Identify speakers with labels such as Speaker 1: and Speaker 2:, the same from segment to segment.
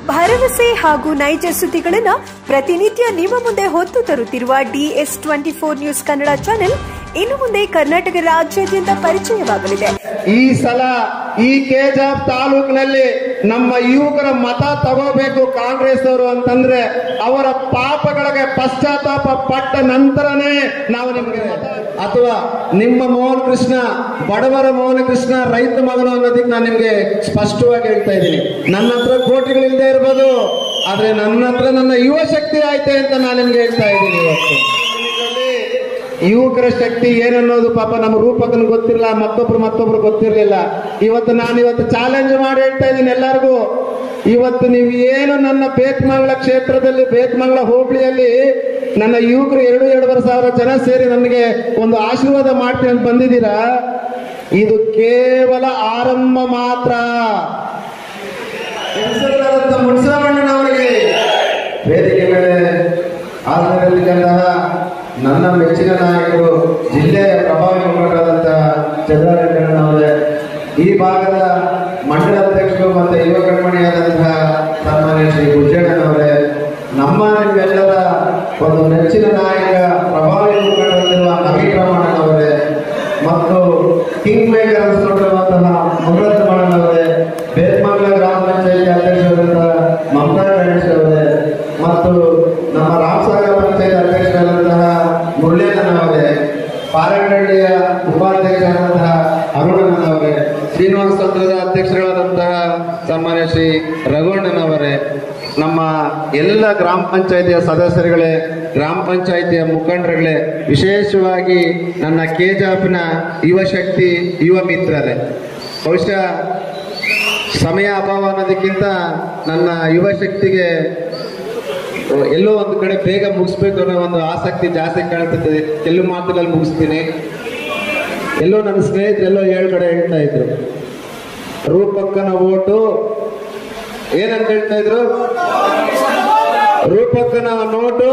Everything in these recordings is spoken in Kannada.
Speaker 1: ಭರವಸೆ ಹಾಗೂ ನೈಜ ಸುದ್ದಿಗಳನ್ನ ಪ್ರತಿನಿತ್ಯ ನಿಮ್ಮ ಮುಂದೆ ಹೊತ್ತು ತರುತ್ತಿರುವ DS twenty four news Kannada channel ಇನ್ನು ಮುಂದೆ ಕರ್ನಾಟಕ ರಾಜ್ಯಾದ್ಯಂತ ಪರಿಚಯವಾಗಲಿದೆ
Speaker 2: ಈ ಸಲ ಈ ಕೆಜಾಬ್ ತಾಲೂಕಿನಲ್ಲಿ ನಮ್ಮ ಯುವಕರ ಮತ ತಗೋಬೇಕು ಕಾಂಗ್ರೆಸ್ ಅವರು ಅಂತಂದ್ರೆ ಅವರ ಪಾಪಗಳಿಗೆ ಪಶ್ಚಾತ್ತಾಪ ಪಟ್ಟ ನಂತರನೇ ನಾವು ನಿಮ್ಗೆ ಅಥವಾ ನಿಮ್ಮ ಮೋಹನ್ ಕೃಷ್ಣ ಬಡವರ ಮೋಹನ ಕೃಷ್ಣ ರೈತ ಮಗನು ಅನ್ನೋದಕ್ಕೆ ನಾನು ನಿಮ್ಗೆ ಸ್ಪಷ್ಟವಾಗಿ ಹೇಳ್ತಾ ಇದ್ದೀನಿ ನನ್ನ ಹತ್ರ ಕೋಟಿಗಳಿಲ್ಲದೆ ಇರ್ಬೋದು ಆದ್ರೆ ನನ್ನ ಹತ್ರ ನನ್ನ ಯುವ ಶಕ್ತಿ ಆಯ್ತೆ ಅಂತ ನಾನು ನಿಮ್ಗೆ ಹೇಳ್ತಾ ಇದ್ದೀನಿ ಇವತ್ತು ಯುವಕರ ಶಕ್ತಿ ಏನನ್ನೋದು ಪಾಪ ನಮ್ಮ ರೂಪಕನ್ ಗೊತ್ತಿರಲಿಲ್ಲ ಮತ್ತೊಬ್ರು ಮತ್ತೊಬ್ರು ಗೊತ್ತಿರಲಿಲ್ಲ ಇವತ್ತು ನಾನು ಇವತ್ತು ಚಾಲೆಂಜ್ ಮಾಡಿ ಹೇಳ್ತಾ ಇದ್ದೀನಿ ಎಲ್ಲರಿಗೂ ಇವತ್ತು ನೀವು ಏನು ನನ್ನ ಬೇತ್ಮಂಗಳ ಕ್ಷೇತ್ರದಲ್ಲಿ ಬೇತ್ಮಂಗಳ ಹೋಬಳಿಯಲ್ಲಿ ನನ್ನ ಯುವಕರು ಎರಡು ಎರಡೂವರೆ ಸಾವಿರ ಜನ ಸೇರಿ ನನಗೆ ಒಂದು ಆಶೀರ್ವಾದ ಮಾಡ್ತೀನಿ ಅಂತ ಬಂದಿದ್ದೀರಾ ಇದು ಕೇವಲ ಆರಂಭ ಮಾತ್ರ ಹೆಸರಾದಂಥ ಮುನ್ಸವಣ್ಣನವರಿಗೆ ವೇದಿಕೆ ಮೇಲೆ ಹಾಜರಿರಲಿಕ್ಕಂತಹ ನನ್ನ ಮೆಚ್ಚಿನ ನಾಯಕರು ಜಿಲ್ಲೆಯ ಪ್ರಭಾವಿ ಮುಖಂಡರಾದಂತಹ ಚಂದ್ರಾರೆಡ್ಡಣ್ಣನವರೇ ಈ ಭಾಗದ ಮಂಡಲ ಅಧ್ಯಕ್ಷರು ಮತ್ತು ಯುವ ಕಣ್ಮಣಿಯಾದಂತಹ ಸನ್ಮಾನ್ಯ ಶ್ರೀ ಗುಜ್ಜಣ್ಣನವರೇ ನಮ್ಮ ನಿಮ್ಮೆಲ್ಲರ ಒಂದು ನೆಚ್ಚಿನ ನಾಯಕ ಪ್ರಭಾವಿ ಮುಖಂಡರಲ್ಲಿರುವ ನವೀನ್ ರಮಣನವರೇ ಮತ್ತು ಕಿಂಗ್ ಮೇಕರ್ ಅನ್ಸ್ಕೊಂಡಿರುವಂತಹ ಮುರತ್ ಮಾಡನವರೇ ಬೇತ್ಮಂಗಲ ಗ್ರಾಮ ಪಂಚಾಯತಿ ಅಧ್ಯಕ್ಷರಾದಂತಹ ಮಮತಾ ಗಣೇಶ್ ಅವರೇ ಮತ್ತು ನಮ್ಮ ರಾಮಸಾಗರ ಪಂಚಾಯತ್ ಅಧ್ಯಕ್ಷರಾದಂತಹ ಮುರಳೀಧರನವರೇ ಪಾರಗಳ್ಳಿಯ ಉಪಾಧ್ಯಕ್ಷರಾದಂತಹ ಅರುಣನವರೇ ಶ್ರೀನಿವಾಸ ತಂತ್ರದ ಅಧ್ಯಕ್ಷರಾದಂತಹ ಸನ್ಮಾನ್ಯ ಶ್ರೀ ರಘುಣ್ಣನವರೇ ನಮ್ಮ ಎಲ್ಲ ಗ್ರಾಮ ಪಂಚಾಯತಿಯ ಸದಸ್ಯರುಗಳೇ ಗ್ರಾಮ ಪಂಚಾಯತಿಯ ಮುಖಂಡರುಗಳೇ ವಿಶೇಷವಾಗಿ ನನ್ನ ಕೆಜಾಪ್ನ ಯುವ ಶಕ್ತಿ ಯುವ ಮಿತ್ರರೇ ಬಹುಶಃ ಸಮಯ ಅಭಾವ ಅನ್ನೋದಕ್ಕಿಂತ ನನ್ನ ಯುವ ಶಕ್ತಿಗೆ ಎಲ್ಲೋ ಒಂದು ಕಡೆ ಬೇಗ ಮುಗಿಸ್ಬೇಕು ಅನ್ನೋ ಒಂದು ಆಸಕ್ತಿ ಜಾಸ್ತಿ ಕಾಣ್ತದೆ ಕೆಲವು ಮಾತುಗಳಲ್ಲಿ ಮುಗಿಸ್ತೀನಿ ಎಲ್ಲೋ ನನ್ನ ಸ್ನೇಹಿತರು ಎಲ್ಲೋ ಏಳು ಕಡೆ ಹೇಳ್ತಾ ಇದ್ರು ರೂಪಕ್ಕನ ಓಟು ಏನಂತ ಹೇಳ್ತಾ ಇದ್ರು ರೂಪಕ್ಕನ ನೋಟು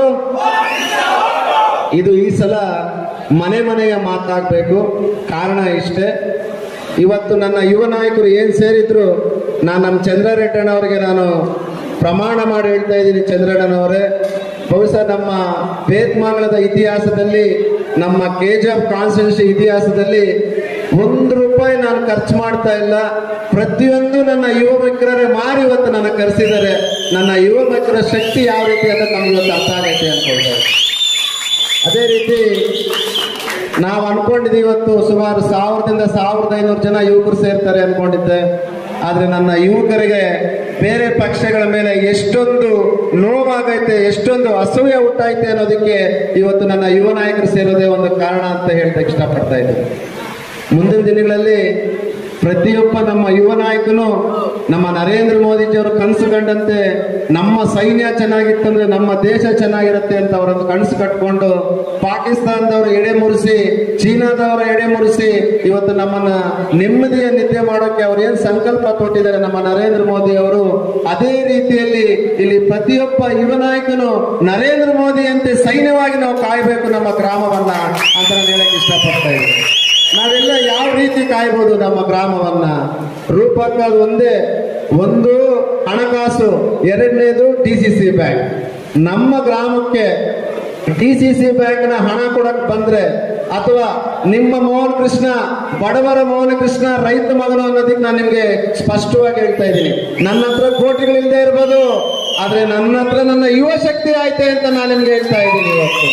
Speaker 2: ಇದು ಈ ಸಲ ಮನೆ ಮನೆಯ ಮಾತಾಗಬೇಕು ಕಾರಣ ಇಷ್ಟೇ ಇವತ್ತು ನನ್ನ ಯುವ ನಾಯಕರು ಏನು ಸೇರಿದ್ರು ನಾನು ನಮ್ಮ ಚಂದ್ರರೆಡ್ಡಣ್ಣವರಿಗೆ ನಾನು ಪ್ರಮಾಣ ಮಾಡಿ ಹೇಳ್ತಾ ಇದ್ದೀನಿ ಚಂದ್ರಣ್ಣನವರೇ ಬಹುಶಃ ನಮ್ಮ ಬೇತ್ಮಾಂಗಳದ ಇತಿಹಾಸದಲ್ಲಿ ನಮ್ಮ ಕೆಜಾಬ್ ಕಾನ್ಸ್ಟಿಟ್ಯೂನ್ಸಿ ಇತಿಹಾಸದಲ್ಲಿ ಒಂದು ರೂಪಾಯಿ ನಾನು ಖರ್ಚು ಮಾಡ್ತಾ ಇಲ್ಲ ಪ್ರತಿಯೊಂದು ನನ್ನ ಯುವ ಮಿತ್ರರೇ ಮಾರಿ ಇವತ್ತು ನನ್ನ ಕರೆಸಿದ್ದಾರೆ ನನ್ನ ಯುವ ಮಿತ್ರರ ಶಕ್ತಿ ಯಾವ ರೀತಿ ಅಂತ ನಮ್ಗೆ ಇವತ್ತು ಅರ್ಥ ಆಗೈತೆ ಅನ್ಕೊಳ್ತಾರೆ ಅದೇ ರೀತಿ ನಾವು ಅನ್ಕೊಂಡಿದ್ದೀವಿ ಇವತ್ತು ಸುಮಾರು ಸಾವಿರದಿಂದ ಸಾವಿರದ ಐನೂರು ಜನ ಯುವಕರು ಸೇರ್ತಾರೆ ಅನ್ಕೊಂಡಿದ್ದೆ ಆದ್ರೆ ನನ್ನ ಯುವಕರಿಗೆ ಬೇರೆ ಪಕ್ಷಗಳ ಮೇಲೆ ಎಷ್ಟೊಂದು ನೋವಾಗೈತೆ ಎಷ್ಟೊಂದು ಅಸೂಯೆ ಹುಟ್ಟಾಯ್ತೆ ಅನ್ನೋದಕ್ಕೆ ಇವತ್ತು ನನ್ನ ಯುವ ನಾಯಕರು ಸೇರೋದೇ ಒಂದು ಕಾರಣ ಅಂತ ಹೇಳ್ತಾ ಇಷ್ಟಪಡ್ತಾ ಇದ್ದೀನಿ ಮುಂದಿನ ದಿನಗಳಲ್ಲಿ ಪ್ರತಿಯೊಬ್ಬ ನಮ್ಮ ಯುವ ನಾಯಕನು ನಮ್ಮ ನರೇಂದ್ರ ಮೋದಿಜಿಯವರು ಕನಸು ಕಂಡಂತೆ ನಮ್ಮ ಸೈನ್ಯ ಚೆನ್ನಾಗಿತ್ತಂದ್ರೆ ನಮ್ಮ ದೇಶ ಚೆನ್ನಾಗಿರುತ್ತೆ ಅಂತ ಅವರೊಂದು ಕನಸು ಕಟ್ಕೊಂಡು ಪಾಕಿಸ್ತಾನದವರು ಎಡೆ ಮುರಿಸಿ ಚೀನಾದವರ ಎಡೆ ಮುರಿಸಿ ಇವತ್ತು ನಮ್ಮನ್ನ ನೆಮ್ಮದಿಯ ನಿದ್ದೆ ಮಾಡೋಕೆ ಅವ್ರು ಏನ್ ಸಂಕಲ್ಪ ತೊಟ್ಟಿದ್ದಾರೆ ನಮ್ಮ ನರೇಂದ್ರ ಮೋದಿ ಅವರು ಅದೇ ರೀತಿಯಲ್ಲಿ ಇಲ್ಲಿ ಪ್ರತಿಯೊಬ್ಬ ಯುವ ನಾಯಕನು ನರೇಂದ್ರ ಮೋದಿಯಂತೆ ಸೈನ್ಯವಾಗಿ ನಾವು ಕಾಯಬೇಕು ನಮ್ಮ ಗ್ರಾಮವನ್ನ ಅಂತ ನಾನು ಹೇಳಕ್ ಇಷ್ಟಪಡ್ತಾ ಇದ್ದೀನಿ ನಾವೆಲ್ಲ ಯಾವ ರೀತಿ ಕಾಯ್ಬೋದು ನಮ್ಮ ಗ್ರಾಮವನ್ನ ರೂಪಕ ಒಂದೇ ಒಂದು ಹಣಕಾಸು ಎರಡನೇದು ಡಿ ಸಿ ಸಿ ಬ್ಯಾಂಕ್ ನಮ್ಮ ಗ್ರಾಮಕ್ಕೆ ಡಿ ಸಿ ಸಿ ಬ್ಯಾಂಕ್ನ ಹಣ ಕೊಡಕ್ ಬಂದ್ರೆ ಅಥವಾ ನಿಮ್ಮ ಮೋಹನ್ ಕೃಷ್ಣ ಬಡವರ ಮೋಹನ ಕೃಷ್ಣ ರೈತ ಮಗನು ಅನ್ನೋದಕ್ಕೆ ನಾನು ನಿಮ್ಗೆ ಸ್ಪಷ್ಟವಾಗಿ ಹೇಳ್ತಾ ಇದ್ದೀನಿ ನನ್ನ ಹತ್ರ ಕೋಟಿಗಳಿಲ್ಲದೆ ಇರ್ಬೋದು ಆದ್ರೆ ನನ್ನ ಹತ್ರ ನನ್ನ ಯುವ ಶಕ್ತಿ ಆಯ್ತೆ ಅಂತ ನಾನು ನಿಮ್ಗೆ ಹೇಳ್ತಾ ಇದ್ದೀನಿ ಇವತ್ತು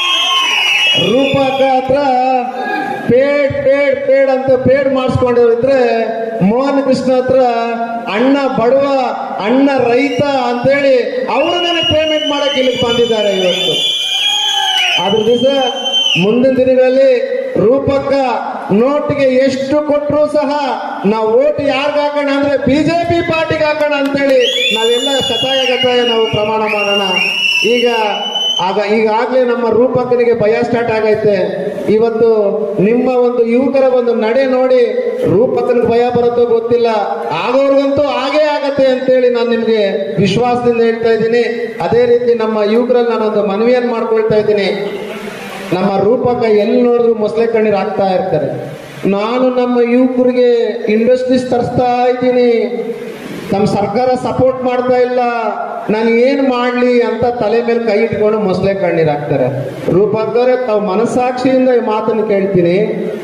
Speaker 2: ರೂಪಕ ಹತ್ರ ಪೇಡ್ ಪೇಡ್ ಪೇಡ್ ಅಂತ ಪೇಡ್ ಮಾಡಿಸ್ಕೊಂಡಿದ್ರೆ ಮೋಹನ್ ಕೃಷ್ಣ ಹತ್ರ ಅಣ್ಣ ಬಡವ ಅಣ್ಣ ರೈತ ಅಂತೇಳಿ ಅವರು ನನಗೆ ಪೇಮೆಂಟ್ ಮಾಡಕ್ಕೆ ಇಲ್ಲಿಗೆ ಬಂದಿದ್ದಾರೆ ಇವತ್ತು ಅದ್ರ ದಿವಸ ಮುಂದಿನ ದಿನಗಳಲ್ಲಿ ರೂಪಕ್ಕ ನೋಟ್ಗೆ ಎಷ್ಟು ಕೊಟ್ಟರು ಸಹ ನಾವು ಓಟ್ ಯಾರ್ಗ್ ಹಾಕೋಣ ಅಂದ್ರೆ ಬಿಜೆಪಿ ಪಾರ್ಟಿಗೆ ಹಾಕೋಣ ಅಂತೇಳಿ ನಾವೆಲ್ಲ ಕತಾಯ ಕತಾಯ ನಾವು ಪ್ರಮಾಣ ಮಾಡೋಣ ಈಗ ಆಗ ಈಗಾಗಲೇ ನಮ್ಮ ರೂಪಕನಿಗೆ ಭಯ ಸ್ಟಾರ್ಟ್ ಆಗೈತೆ ಇವತ್ತು ನಿಮ್ಮ ಒಂದು ಯುವಕರ ಒಂದು ನಡೆ ನೋಡಿ ರೂಪಕನಿಗೆ ಭಯ ಬರುತ್ತೋ ಗೊತ್ತಿಲ್ಲ ಆಗೋರ್ಗಂತೂ ಆಗೇ ಆಗತ್ತೆ ಅಂತೇಳಿ ನಾನು ನಿಮ್ಗೆ ವಿಶ್ವಾಸದಿಂದ ಹೇಳ್ತಾ ಇದ್ದೀನಿ ಅದೇ ರೀತಿ ನಮ್ಮ ಯುವಕರಲ್ಲಿ ನಾನೊಂದು ಮನವಿಯನ್ನು ಮಾಡ್ಕೊಳ್ತಾ ಇದ್ದೀನಿ ನಮ್ಮ ರೂಪಕ ಎಲ್ಲಿ ನೋಡಿದ್ರು ಮೊಸಳೆ ಕಣ್ಣೀರು ಹಾಕ್ತಾ ಇರ್ತಾರೆ ನಾನು ನಮ್ಮ ಯುವಕರಿಗೆ ಇಂಡಸ್ಟ್ರೀಸ್ ತರಿಸ್ತಾ ಇದ್ದೀನಿ ತಮ್ಮ ಸರ್ಕಾರ ಸಪೋರ್ಟ್ ಮಾಡ್ತಾ ಇಲ್ಲ ನಾನು ಏನ್ ಮಾಡ್ಲಿ ಅಂತ ತಲೆ ಮೇಲೆ ಕೈ ಇಟ್ಕೊಂಡು ಮೊಸಳೆ ಕಣ್ಣೀರ್ ಹಾಕ್ತಾರೆ ರೂಪಕ್ಕವರೇ ತಾವು ಮನಸ್ಸಾಕ್ಷಿಯಿಂದ ಈ ಮಾತನ್ನು ಕೇಳ್ತೀನಿ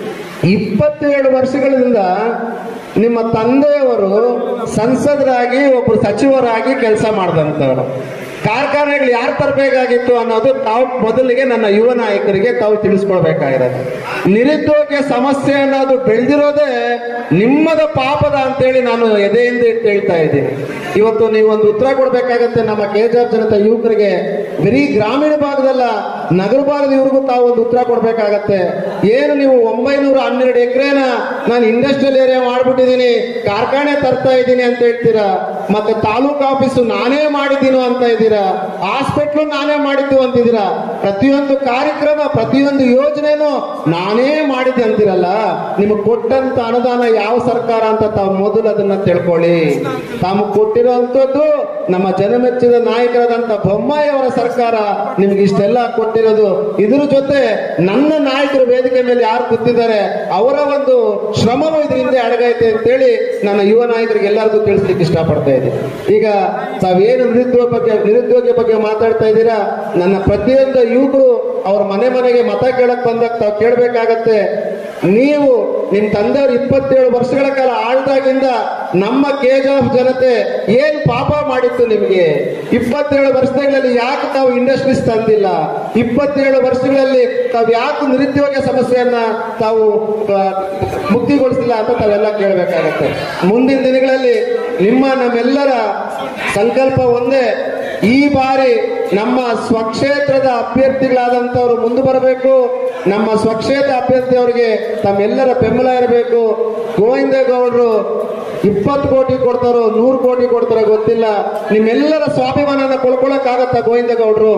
Speaker 2: ಇಪ್ಪತ್ತೇಳು ವರ್ಷಗಳಿಂದ ನಿಮ್ಮ ತಂದೆಯವರು ಸಂಸದರಾಗಿ ಒಬ್ಬರು ಸಚಿವರಾಗಿ ಕೆಲಸ ಮಾಡಿದಂಥವ್ರು ಕಾರ್ಖಾನೆಗಳು ಯಾರು ತರಬೇಕಾಗಿತ್ತು ಅನ್ನೋದು ತಾವು ಮೊದಲಿಗೆ ನನ್ನ ಯುವ ನಾಯಕರಿಗೆ ತಾವು ತಿಳಿಸ್ಕೊಳ್ಬೇಕಾಗಿರೋದು ನಿರುದ್ಯೋಗ ಸಮಸ್ಯೆ ಅನ್ನೋದು ಬೆಳೆದಿರೋದೇ ನಿಮ್ಮದ ಪಾಪದ ಅಂತೇಳಿ ನಾನು ಎದೆಯಿಂದ ಇಟ್ಟು ಹೇಳ್ತಾ ಇದ್ದೀನಿ ಇವತ್ತು ನೀವು ಒಂದು ಉತ್ತರ ಕೊಡ್ಬೇಕಾಗತ್ತೆ ನಮ್ಮ ಕೆಜಾಬ್ ಜನತಾ ಯುವಕರಿಗೆ ಬರೀ ಗ್ರಾಮೀಣ ಭಾಗದಲ್ಲ ನಗರ ಭಾಗದ ಇವ್ರಿಗೂ ತಾವು ಒಂದು ಉತ್ತರ ಕೊಡ್ಬೇಕಾಗತ್ತೆ ಏನು ನೀವು ಒಂಬೈನೂರ ಹನ್ನೆರಡು ಎಕರೆನ ನಾನು ಇಂಡಸ್ಟ್ರಿಯಲ್ ಏರಿಯಾ ಮಾಡ್ಬಿಟ್ಟಿದ್ದೀನಿ ಕಾರ್ಖಾನೆ ತರ್ತಾ ಇದ್ದೀನಿ ಅಂತ ಹೇಳ್ತೀರಾ ಮತ್ತೆ ತಾಲೂಕು ಆಫೀಸು ನಾನೇ ಮಾಡಿದ್ದೀನೋ ಅಂತ ಇದ್ದೀರಾ ಹಾಸ್ಪಿಟ್ಲು ನಾನೇ ಮಾಡಿದ್ದು ಅಂತಿದ್ದೀರಾ ಪ್ರತಿಯೊಂದು ಕಾರ್ಯಕ್ರಮ ಪ್ರತಿಯೊಂದು ಯೋಜನೆನೂ ನಾನೇ ಮಾಡಿದ್ದೆ ಅಂತೀರಲ್ಲ ನಿಮಗೆ ಕೊಟ್ಟಂತ ಅನುದಾನ ಯಾವ ಸರ್ಕಾರ ಅಂತ ತಾವು ಮೊದಲು ಅದನ್ನ ತಿಳ್ಕೊಳ್ಳಿ ತಾವು ಕೊಟ್ಟಿರುವಂತದ್ದು ನಮ್ಮ ಜನಮೆಚ್ಚಿದ ನಾಯಕರಾದಂತ ಬೊಮ್ಮಾಯಿ ಅವರ ಸರ್ಕಾರ ನಿಮ್ಗೆ ಇಷ್ಟೆಲ್ಲ ಕೊಟ್ಟಿರೋದು ಇದ್ರ ಜೊತೆ ನನ್ನ ನಾಯಕರು ವೇದಿಕೆ ಮೇಲೆ ಯಾರು ಕೂತಿದ್ದಾರೆ ಅವರ ಒಂದು ಶ್ರಮವೂ ಇದರಿಂದ ಅಡಗೈತೆ ಅಂತೇಳಿ ನನ್ನ ಯುವ ನಾಯಕರಿಗೆ ಎಲ್ಲರಿಗೂ ತಿಳಿಸ್ಲಿಕ್ಕೆ ಇಷ್ಟಪಡ್ತಾ ಇದ್ದೀನಿ ಈಗ ತಾವೇನು ನಿರುದ್ಯೋಗ ಬಗ್ಗೆ ನಿರುದ್ಯೋಗ ಬಗ್ಗೆ ಮಾತಾಡ್ತಾ ಇದ್ದೀರಾ ನನ್ನ ಪ್ರತಿಯೊಂದು ಯುವಕರು ಅವ್ರ ಮನೆ ಮನೆಗೆ ಮತ ಕೇಳಕ್ ಬಂದಾಗ ತಾವು ಕೇಳಬೇಕಾಗತ್ತೆ ನೀವು ನಿಮ್ ತಂದೆಯವರು ಇಪ್ಪತ್ತೇಳು ವರ್ಷಗಳ ಕಾಲ ಆಳ್ದಾಗಿಂದ ನಮ್ಮ ಕೆಜಾಫ್ ಜನತೆ ಏನ್ ಪಾಪ ಮಾಡಿತ್ತು ನಿಮಗೆ ಇಪ್ಪತ್ತೇಳು ವರ್ಷಗಳಲ್ಲಿ ಯಾಕೆ ತಾವು ಇಂಡಸ್ಟ್ರೀಸ್ ತಂದಿಲ್ಲ ಇಪ್ಪತ್ತೇಳು ವರ್ಷಗಳಲ್ಲಿ ತಾವು ಯಾಕೆ ನಿರುದ್ಯೋಗ ಸಮಸ್ಯೆಯನ್ನ ತಾವು ಆ, ಮುಕ್ತಿಗೊಳಿಸಿಲ್ಲ ಅಂತ ತಾವೆಲ್ಲ ಕೇಳಬೇಕಾಗತ್ತೆ ಮುಂದಿನ ದಿನಗಳಲ್ಲಿ ನಿಮ್ಮ ನಮ್ಮೆಲ್ಲರ ಸಂಕಲ್ಪ ಒಂದೇ ಈ ಬಾರಿ ನಮ್ಮ ಸ್ವಕ್ಷೇತ್ರದ ಅಭ್ಯರ್ಥಿಗಳಾದಂಥವ್ರು ಮುಂದೆ ಬರಬೇಕು ನಮ್ಮ ಸ್ವಕ್ಷೇತ್ರ ಅಭ್ಯರ್ಥಿಯವರಿಗೆ ತಮ್ಮೆಲ್ಲರ ಬೆಂಬಲ ಇರಬೇಕು ಗೋವಿಂದೇಗೌಡರು ಇಪ್ಪತ್ತು ಕೋಟಿ ಕೊಡ್ತಾರೋ ನೂರು ಕೋಟಿ ಕೊಡ್ತಾರೋ ಗೊತ್ತಿಲ್ಲ ನಿಮ್ಮೆಲ್ಲರ ಸ್ವಾಭಿಮಾನನ ಕೊಂಡ್ಕೊಳಕ್ಕಾಗತ್ತಾ ಗೋವಿಂದೇಗೌಡರು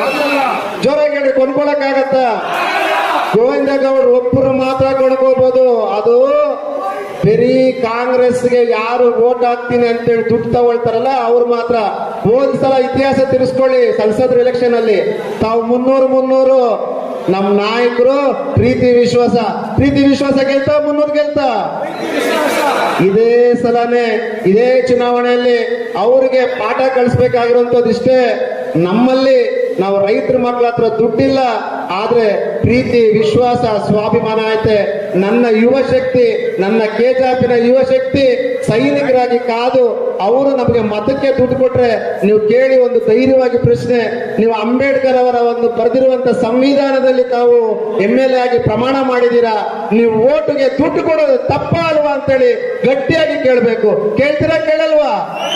Speaker 2: ಜೋರಾಗಿ ಹೇಳಿ ಕೊಂಡ್ಕೊಳಕ್ಕಾಗತ್ತಾ ಗೋವಿಂದೇಗೌಡರು ಒಬ್ಬರು ಮಾತ್ರ ಕೊಂಡ್ಕೋಬಹುದು ಅದು ಬರೀ ಕಾಂಗ್ರೆಸ್ಗೆ ಯಾರು ವೋಟ್ ಹಾಕ್ತೀನಿ ಅಂತೇಳಿ ದುಡ್ಡು ತಗೊಳ್ತಾರಲ್ಲ ಅವ್ರು ಮಾತ್ರ ಹೋದ್ ಸಲ ಇತಿಹಾಸ ತಿರ್ಸ್ಕೊಳ್ಳಿ ಸಂಸದರ ಎಲೆಕ್ಷನ್ ಅಲ್ಲಿ ತಾವು ಮುನ್ನೂರು ಮುನ್ನೂರು ನಮ್ ನಾಯಕರು ಪ್ರೀತಿ ವಿಶ್ವಾಸ ಪ್ರೀತಿ ವಿಶ್ವಾಸ ಗೆಲ್ತಾ ಮುನ್ನೂರು ಗೆಲ್ತಾ ಇದೇ ಸಲನೇ ಇದೇ ಚುನಾವಣೆಯಲ್ಲಿ ಅವರಿಗೆ ಪಾಠ ಕಳಿಸ್ಬೇಕಾಗಿರುವಂತದ್ದು ಇಷ್ಟೇ ನಮ್ಮಲ್ಲಿ ನಾವು ರೈತರ ಮಕ್ಕಳ ಹತ್ರ ದುಡ್ಡಿಲ್ಲ ಆದ್ರೆ ಪ್ರೀತಿ ವಿಶ್ವಾಸ ಸ್ವಾಭಿಮಾನ ಐತೆ ನನ್ನ ಯುವ ಶಕ್ತಿ ನನ್ನ ಕೆಜಾಪಿನ ಯುವ ಶಕ್ತಿ ಸೈನಿಕರಾಗಿ ಕಾದು ಅವರು ನಮಗೆ ಮತಕ್ಕೆ ದುಡ್ಡು ಕೊಟ್ರೆ ನೀವು ಕೇಳಿ ಒಂದು ಧೈರ್ಯವಾಗಿ ಪ್ರಶ್ನೆ ನೀವು ಅಂಬೇಡ್ಕರ್ ಅವರ ಒಂದು ಬರೆದಿರುವಂತ ಸಂವಿಧಾನದಲ್ಲಿ ತಾವು ಎಂ ಎಲ್ ಎ ಆಗಿ ಪ್ರಮಾಣ ಮಾಡಿದೀರಾ ನೀವು ಓಟುಗೆ ದುಡ್ಡು ಕೊಡೋದು ತಪ್ಪ ಅಲ್ವಾ ಅಂತೇಳಿ ಗಟ್ಟಿಯಾಗಿ ಕೇಳಬೇಕು ಕೇಳ್ತೀರಾ ಕೇಳಲ್ವಾ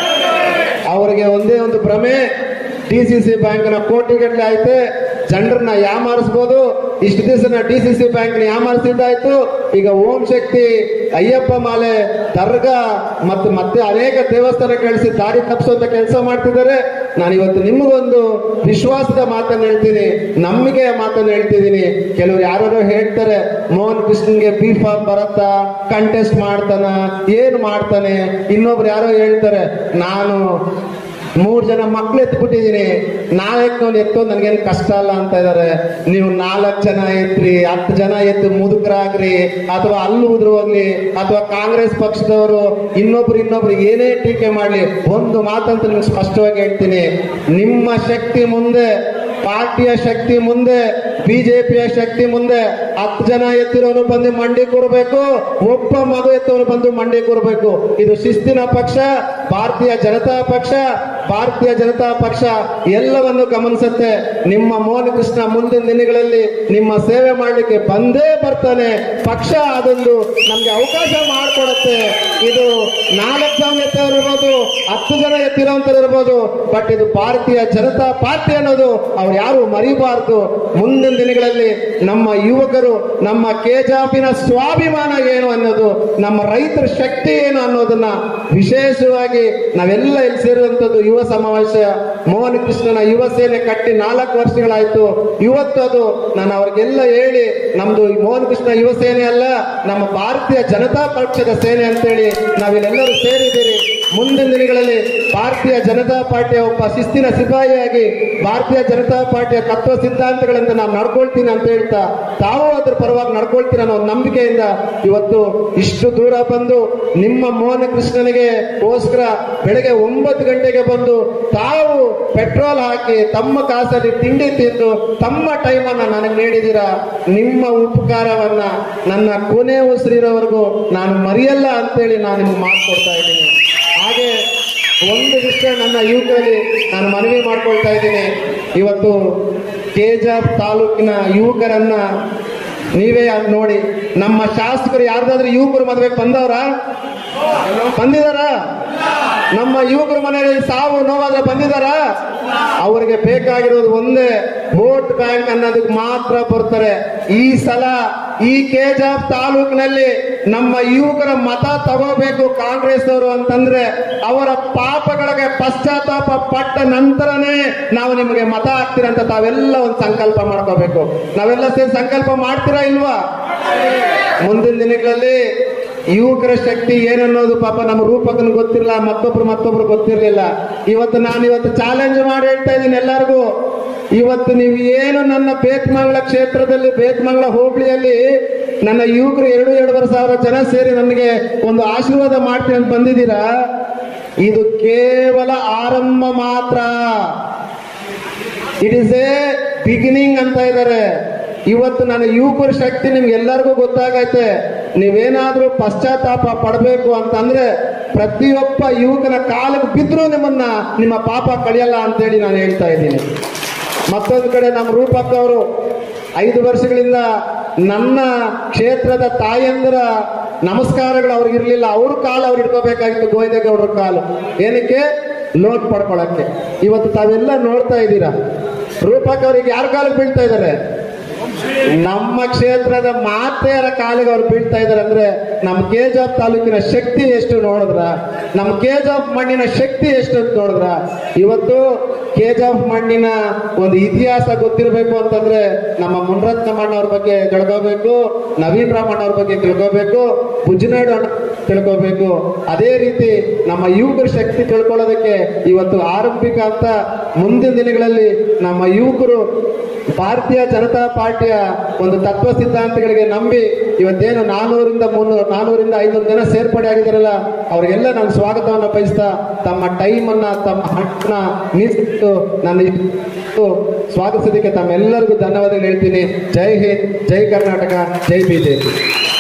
Speaker 2: ಅವರಿಗೆ ಒಂದೇ ಒಂದು ಭ್ರಮೆ ಡಿ ಸಿ ಸಿ ಬ್ಯಾಂಕ್ನ ಕೋಟಿಗಟ್ಟಲೆ ಐತೆ ಜನರನ್ನ ಯಾಮಾರಿಸ್ಬೋದು ಇಷ್ಟು ದಿವಸ ಡಿ ಸಿ ಸಿ ಬ್ಯಾಂಕ್ ಯಾಮಾರಿಸಿದ್ದಾಯ್ತು ಈಗ ಓಂ ಶಕ್ತಿ ಅಯ್ಯಪ್ಪ ಮಾಲೆ ದರ್ಗಾ ಮತ್ತು ಮತ್ತೆ ಅನೇಕ ದೇವಸ್ಥಾನ ಕಳಿಸಿ ದಾರಿ ತಪ್ಪಿಸುವಂತ ಕೆಲಸ ಮಾಡ್ತಿದ್ದಾರೆ ನಾನು ಇವತ್ತು ನಿಮಗೊಂದು ವಿಶ್ವಾಸದ ಮಾತನ್ನು ಹೇಳ್ತೀನಿ ನಂಬಿಕೆಯ ಮಾತನ್ನು ಹೇಳ್ತಿದ್ದೀನಿ ಕೆಲವರು ಯಾರು ಹೇಳ್ತಾರೆ ಮೋಹನ್ ಕೃಷ್ಣನ್ಗೆ ಬಿ ಫಾರ್ಮ್ ಬರತ್ತಾ ಕಂಟೆಸ್ಟ್ ಮಾಡ್ತಾನ ಏನ್ ಮಾಡ್ತಾನೆ ಇನ್ನೊಬ್ರು ಯಾರೋ ಹೇಳ್ತಾರೆ ನಾನು ಮೂರ್ ಜನ ಮಕ್ಳು ಎತ್ಬಿಟ್ಟಿದೀನಿ ನಾಲ್ಕನವ್ನು ಎತ್ತು ನನಗೇನು ಕಷ್ಟ ಅಲ್ಲ ಅಂತ ಇದಾರೆ ನೀವು ನಾಲ್ಕು ಜನ ಎತ್ರಿ ಹತ್ತು ಜನ ಎತ್ತು ಮುದುಕರಾಗ್ರಿ ಅಥವಾ ಅಲ್ಲಿ ಉದ್ರು ಹೋಗ್ಲಿ ಅಥವಾ ಕಾಂಗ್ರೆಸ್ ಪಕ್ಷದವರು ಇನ್ನೊಬ್ರು ಇನ್ನೊಬ್ರು ಏನೇ ಟೀಕೆ ಮಾಡ್ಲಿ ಒಂದು ಮಾತಂತ ನಿಮ್ಗೆ ಸ್ಪಷ್ಟವಾಗಿ ಹೇಳ್ತೀನಿ ನಿಮ್ಮ ಶಕ್ತಿ ಮುಂದೆ ಪಾರ್ಟಿಯ ಶಕ್ತಿ ಮುಂದೆ ಬಿಜೆಪಿಯ ಶಕ್ತಿ ಮುಂದೆ ಹತ್ತು ಜನ ಎತ್ತಿರೋನು ಬಂದು ಮಂಡಿ ಕೂರಬೇಕು ಒಬ್ಬ ಮಗು ಎತ್ತವನು ಬಂದು ಮಂಡಿ ಕೂರಬೇಕು ಇದು ಶಿಸ್ತಿನ ಪಕ್ಷ ಭಾರತೀಯ ಜನತಾ ಪಕ್ಷ ಭಾರತೀಯ ಜನತಾ ಪಕ್ಷ ಎಲ್ಲವನ್ನು ಗಮನಿಸುತ್ತೆ ನಿಮ್ಮ ಮೋಹನ ಕೃಷ್ಣ ಮುಂದಿನ ದಿನಗಳಲ್ಲಿ ನಿಮ್ಮ ಸೇವೆ ಮಾಡಲಿಕ್ಕೆ ಬಂದೇ ಬರ್ತಾನೆ ಪಕ್ಷ ಅದೊಂದು ನಮ್ಗೆ ಅವಕಾಶ ಮಾಡಿಕೊಡುತ್ತೆ ಇದು ನಾಲ್ಕು ಜನ ಎತ್ತವರಿರ್ಬೋದು ಹತ್ತು ಜನ ಎತ್ತಿರೋಂಥವ್ರು ಇರ್ಬೋದು ಬಟ್ ಇದು ಭಾರತೀಯ ಜನತಾ ಪಾರ್ಟಿ ಅನ್ನೋದು ಅವ್ರು ಯಾರು ಮರಿಬಾರ್ದು ಮುಂದಿನ ದಿನಗಳಲ್ಲಿ ನಮ್ಮ ಯುವಕರು ನಮ್ಮ ಕೇಜಾಪಿನ ಸ್ವಾಭಿಮಾನ ಏನು ಅನ್ನೋದು ನಮ್ಮ ರೈತರ ಶಕ್ತಿ ಏನು ಅನ್ನೋದನ್ನ ವಿಶೇಷವಾಗಿ ನಾವೆಲ್ಲ ಇಲ್ಲಿ ಸೇರುವಂತದ್ದು ಯುವ ಸಮಾವೇಶ ಮೋಹನ ಕೃಷ್ಣನ ಯುವ ಸೇನೆ ಕಟ್ಟಿ ನಾಲ್ಕು ವರ್ಷಗಳಾಯ್ತು ಇವತ್ತು ಅದು ನಾನು ಅವ್ರಿಗೆಲ್ಲ ಹೇಳಿ ನಮ್ದು ಈ ಮೋಹನ ಕೃಷ್ಣ ಯುವ ಸೇನೆ ಅಲ್ಲ ನಮ್ಮ ಭಾರತೀಯ ಜನತಾ ಪಕ್ಷದ ಸೇನೆ ಅಂತೇಳಿ ನಾವಿಲ್ಲೆಲ್ಲರೂ ಸೇರಿದ್ದೀರಿ ಮುಂದಿನ ದಿನಗಳಲ್ಲಿ ಭಾರತೀಯ ಜನತಾ ಪಾರ್ಟಿಯ ಒಬ್ಬ ಶಿಸ್ತಿನ ಸಿಪಾಯಿಯಾಗಿ ಭಾರತೀಯ ಜನತಾ ಪಾರ್ಟಿಯ ತತ್ವ ಸಿದ್ಧಾಂತಗಳಿಂದ ನಾನು ನಡ್ಕೊಳ್ತೀನಿ ಅಂತ ಹೇಳ್ತಾ ತಾವು ಅದ್ರ ಪರವಾಗಿ ನಡ್ಕೊಳ್ತೀರ ಅನ್ನೋ ನಂಬಿಕೆಯಿಂದ ಇವತ್ತು ಇಷ್ಟು ದೂರ ಬಂದು ನಿಮ್ಮ ಮೋಹನ ಕೃಷ್ಣನಿಗೆ ಗೋಸ್ಕರ ಬೆಳಗ್ಗೆ ಒಂಬತ್ತು ಗಂಟೆಗೆ ಬಂದು ತಾವು ಪೆಟ್ರೋಲ್ ಹಾಕಿ ತಮ್ಮ ಕಾಸಲ್ಲಿ ತಿಂಡಿ ತಿಂದು ತಮ್ಮ ಟೈಮನ್ನ ನನಗೆ ನೀಡಿದ್ದೀರಾ ನಿಮ್ಮ ಉಪಕಾರವನ್ನ ನನ್ನ ಕೊನೆ ಉಸಿರಿರೋವರೆಗೂ ನಾನು ಮರೆಯಲ್ಲ ಅಂತೇಳಿ ನಾನು ನಿಮ್ಗೆ ಮಾತು ಕೊಡ್ತಾ ಇದ್ದೀನಿ ಹಾಗೆ ಒಂದು ವಿಷಯ ನನ್ನ ಯುವಕರಲ್ಲಿ ನಾನು ಮನವಿ ಮಾಡ್ಕೊಳ್ತಾ ಇದ್ದೀನಿ ಇವತ್ತು ಕೆಜಾಪ್ ತಾಲೂಕಿನ ಯುವಕರನ್ನ ನೀವೇ ಅದ್ ನೋಡಿ ನಮ್ಮ ಶಾಸಕರು ಯಾರ್ದಾದ್ರೂ ಯುವಕರು ಮದುವೆಗೆ ಬಂದವ್ರ ಬಂದಿದಾರ ನಮ್ಮ ಯುವಕರ ಮನೆಯಲ್ಲಿ ಸಾವು ನೋವಾದ್ರೆ ಬಂದಿದಾರ ಅವ್ರಿಗೆ ಬೇಕಾಗಿರೋದು ಒಂದೇ ವೋಟ್ ಬ್ಯಾಂಕ್ ಅನ್ನೋದಕ್ಕೆ ಮಾತ್ರ ಬರ್ತಾರೆ ಈ ಸಲ ಈ ಕೆಜಾಪ್ ತಾಲೂಕಿನಲ್ಲಿ ನಮ್ಮ ಯುವಕರ ಮತ ತಗೋಬೇಕು ಕಾಂಗ್ರೆಸ್ ಅವರು ಅಂತಂದ್ರೆ ಅವರ ಪಾಪಗಳಿಗೆ ಪಶ್ಚಾತ್ತಾಪ ಪಟ್ಟ ನಂತರನೇ ನಾವು ನಿಮಗೆ ಮತ ಹಾಕ್ತೀರಂತ ತಾವೆಲ್ಲ ಒಂದು ಸಂಕಲ್ಪ ಮಾಡ್ಕೋಬೇಕು ನಾವೆಲ್ಲ ಸೇರಿ ಸಂಕಲ್ಪ ಮಾಡ್ತೀರಾ ಇಲ್ವಾ ಮುಂದಿನ ದಿನಗಳಲ್ಲಿ ಯುವಕರ ಶಕ್ತಿ ಏನನ್ನೋದು ಪಾಪ ನಮ್ಮ ರೂಪಕನ ಗೊತ್ತಿರಲ್ಲ ಮತ್ತೊಬ್ರು ಮತ್ತೊಬ್ರು ಗೊತ್ತಿರಲಿಲ್ಲ ಇವತ್ತು ನಾನು ಇವತ್ತು ಚಾಲೆಂಜ್ ಮಾಡಿ ಹೇಳ್ತಾ ಇದ್ದೀನಿ ಎಲ್ಲರಿಗೂ ಇವತ್ತು ನೀವು ಏನು ನನ್ನ ಬೇತ್ಮಂಗಲ ಕ್ಷೇತ್ರದಲ್ಲಿ ಬೇತ್ಮಂಗಲ ಹೋಬಳಿಯಲ್ಲಿ ನನ್ನ ಯುವಕರು ಎರಡು ಎರಡೂವರೆ ಸಾವಿರ ಜನ ಸೇರಿ ನನಗೆ ಒಂದು ಆಶೀರ್ವಾದ ಮಾಡ್ತೀನಿ ಅಂತ ಬಂದಿದ್ದೀರಾ ಇದು ಕೇವಲ ಆರಂಭ ಮಾತ್ರ ಇಟ್ ಇಸ್ ಎ ಬಿಗಿನಿಂಗ್ ಅಂತ ಇದ್ದಾರೆ ಇವತ್ತು ನನ್ನ ಯುವಕರ ಶಕ್ತಿ ನಿಮ್ಗೆ ಎಲ್ಲರಿಗೂ ಗೊತ್ತಾಗೈತೆ ನೀವೇನಾದ್ರೂ ಪಶ್ಚಾತ್ತಾಪ ಪಡಬೇಕು ಅಂತಂದ್ರೆ ಪ್ರತಿಯೊಬ್ಬ ಯುವಕನ ಕಾಲಿಗೆ ಬಿದ್ದರೂ ನಿಮ್ಮನ್ನ ನಿಮ್ಮ ಪಾಪ ಕಳಿಯಲ್ಲ ಅಂತೇಳಿ ನಾನು ಹೇಳ್ತಾ ಇದ್ದೀನಿ ಮತ್ತೊಂದು ಕಡೆ ನಮ್ಮ ರೂಪಕ್ಕ ಅವರು ಐದು ವರ್ಷಗಳಿಂದ ನನ್ನ ಕ್ಷೇತ್ರದ ತಾಯಂದಿರ ನಮಸ್ಕಾರಗಳು ಅವ್ರಿಗೆ ಇರಲಿಲ್ಲ ಅವ್ರ ಕಾಲು ಅವ್ರು ಇಟ್ಕೋಬೇಕಾಗಿತ್ತು ಗೋವಿಂದೇಗೌಡರ ಕಾಲು ಏನಕ್ಕೆ ಲೋನ್ ಪಡ್ಕೊಳಕ್ಕೆ ಇವತ್ತು ತಾವೆಲ್ಲ ನೋಡ್ತಾ ಇದ್ದೀರಾ ರೂಪಕ್ ಅವ್ರಿಗೆ ಯಾರ ಕಾಲಿಗೆ ಬೀಳ್ತಾ ಇದ್ದಾರೆ ನಮ್ಮ ಕ್ಷೇತ್ರದ ಮಾತೆಯರ ಕಾಲಿಗೆ ಅವ್ರು ಬೀಳ್ತಾ ಇದಾರೆ ಅಂದ್ರೆ ನಮ್ಮ ಕೆಜಾಪ್ ತಾಲೂಕಿನ ಶಕ್ತಿ ಎಷ್ಟು ನೋಡಿದ್ರ ನಮ್ಮ ಕೆಜಾಪ್ ಮಣ್ಣಿನ ಶಕ್ತಿ ಎಷ್ಟು ಅಂತ ನೋಡಿದ್ರ ಇವತ್ತು ಕೆಜಾಪ್ ಮಣ್ಣಿನ ಒಂದು ಇತಿಹಾಸ ಗೊತ್ತಿರಬೇಕು ಅಂತಂದ್ರೆ ನಮ್ಮ ಮುನ್ರತ್ನಮಣ್ಣ ಅವ್ರ ಬಗ್ಗೆ ತಿಳ್ಕೋಬೇಕು ನವೀನ್ ರಾಮಣ್ಣ ಅವ್ರ ಬಗ್ಗೆ ತಿಳ್ಕೋಬೇಕು ಬುಜ್ಜನಾಡು ಅಣ್ಣ ತಿಳ್ಕೋಬೇಕು ಅದೇ ರೀತಿ ನಮ್ಮ ಯುವಕರ ಶಕ್ತಿ ತಿಳ್ಕೊಳ್ಳೋದಕ್ಕೆ ಇವತ್ತು ಆರಂಭಿಕ ಅಂತ ಮುಂದಿನ ದಿನಗಳಲ್ಲಿ ನಮ್ಮ ಯುವಕರು ಭಾರತೀಯ ಜನತಾ ಪಾರ್ಟಿಯ ಒಂದು ತತ್ವ ಸಿದ್ಧಾಂತಗಳಿಗೆ ನಂಬಿ ಇವತ್ತೇನು ನಾನೂರಿಂದ ಮುನ್ನೂರು ನಾನೂರಿಂದ ಐನೂರು ಜನ ಸೇರ್ಪಡೆ ಆಗಿದಾರಲ್ಲ ಅವರಿಗೆಲ್ಲ ನಾನು ಸ್ವಾಗತವನ್ನು ಬಯಸ್ತಾ ತಮ್ಮ ಟೈಮ್ ಅನ್ನ ತಮ್ಮ ಹಣ್ಣನ್ನ ಮೀಸಲಿಟ್ಟು ನನ್ನ ಇಷ್ಟು ಸ್ವಾಗತಿಸೋದಕ್ಕೆ ತಮ್ಮೆಲ್ಲರಿಗೂ ಧನ್ಯವಾದಗಳು ಹೇಳ್ತೀನಿ ಜೈ ಹಿಂದ್ ಜೈ ಕರ್ನಾಟಕ ಜೈ ಬಿಜೆಪಿ